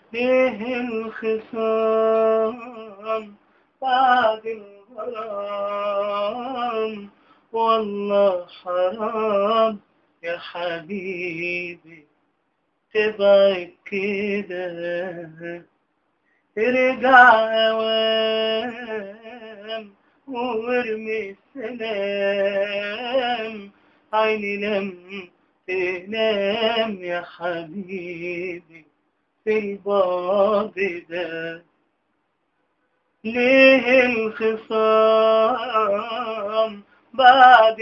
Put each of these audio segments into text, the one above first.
ليه الخصام بعد الغرام والله حرام يا حبيبي تبعد كده ارجع اوام وارمي السلام عيني لم تنام يا حبيبي في البعد ده ليه الخصام بعد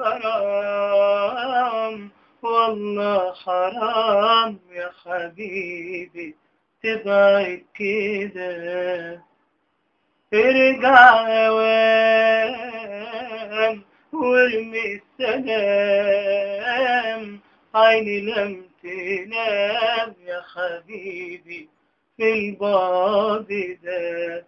الغرام والله حرام يا حبيبي تبعد كده ارجع اوام وارمي السلام عيني لم تنام يا حبيبي في البعد ده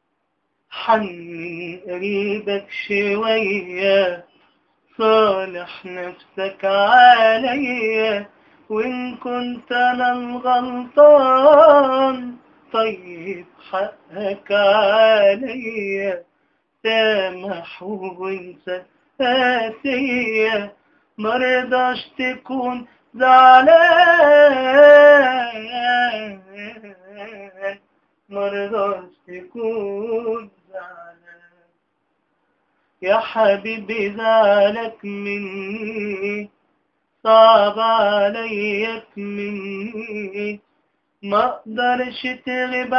حن قريبك شوية صالح نفسك عليا وإن كنت أنا الغلطان طيب حقك عليا سامح وانسى آسية مرضاش تكون زعلان مرضاش تكون زعلان يا حبيبي زعلك مني صعب عليك مني ما اقدرش تغيب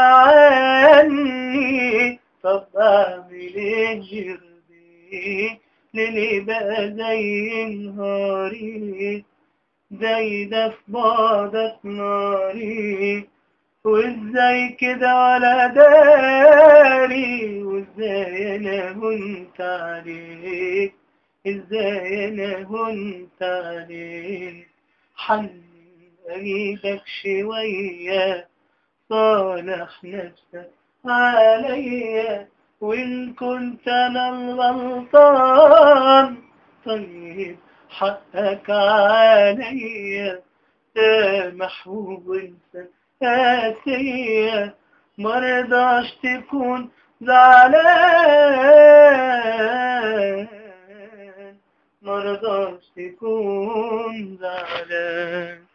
عني طب اعمل ايه جربي ليلي بقى زي نهاري زي ده في بعضك ناري وازاي كده ولا داري وازاي انا هنت عليك ازاي انا هنت عليك حن ايدك شوية صالح نفسك عليا وإن كنت أنا الغلطان طيب حقك عليا سامح وانسى آسية مرضاش تكون زعلان مرضاش تكون زعلان